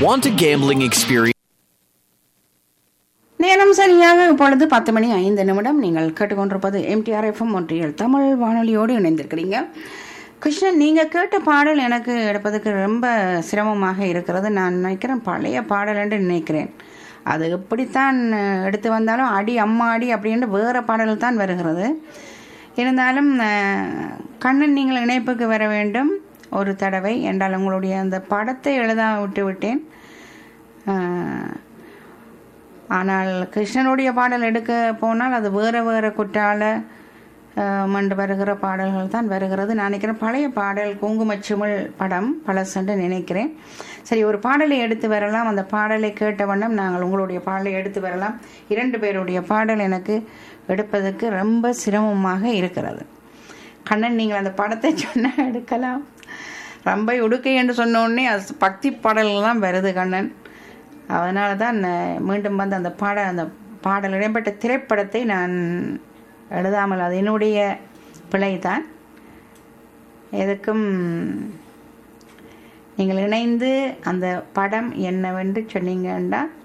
Want a gambling experience? நேரம் சரியாக இப்பொழுது பத்து மணி ஐந்து நிமிடம் நீங்கள் கேட்டுக்கொண்டிருப்பது எம்டிஆர் எஃப்எம் ஒன்றியல் தமிழ் வானொலியோடு இணைந்திருக்கிறீங்க கிருஷ்ணன் நீங்கள் கேட்ட பாடல் எனக்கு எடுப்பதற்கு ரொம்ப சிரமமாக இருக்கிறது நான் நினைக்கிறேன் பழைய பாடல் என்று நினைக்கிறேன் அது எப்படித்தான் அஹ், எடுத்து வந்தாலும் அடி அம்மா அடி அப்படின்ட்டு வேறு பாடல் தான் வருகிறது இருந்தாலும் அஹ், கண்ணன் நீங்கள் இணைப்புக்கு வர வேண்டும் ஒரு தடவை என்றால் உங்களுடைய அந்த படத்தை எழுத விட்டு விட்டேன் அஹ், ஆனால் கிருஷ்ணனுடைய பாடல் எடுக்க போனால் அது வேறு வேறு குற்றால அஹ், மண்டு வருகிற பாடல்கள் தான் வருகிறது நான் நினைக்கிறேன் பழைய பாடல் குங்குமச்சிமிழ் படம் பழசென்று நினைக்கிறேன் சரி ஒரு பாடலை எடுத்து வரலாம் அந்த பாடலை கேட்ட வண்ணம் நாங்கள் உங்களுடைய பாடலை எடுத்து வரலாம் இரண்டு பேருடைய பாடல் எனக்கு எடுப்பதற்கு ரொம்ப சிரமமாக இருக்கிறது கண்ணன் நீங்கள் அந்த படத்தை சொன்னால் எடுக்கலாம் ரொம்ப உடுக்கை என்று சொன்ன உடனே அது பக்தி பாடல்கள் தான் வருது கண்ணன் அதனால தான் நான் மீண்டும் வந்து அந்த பாட அந்த பாடல் இடம்பெற்ற திரைப்படத்தை நான் எழுதாமல் அது என்னுடைய பிழை தான் எதுக்கும் நீங்கள் இணைந்து அந்த படம் என்னவென்று சொன்னீங்கன்னா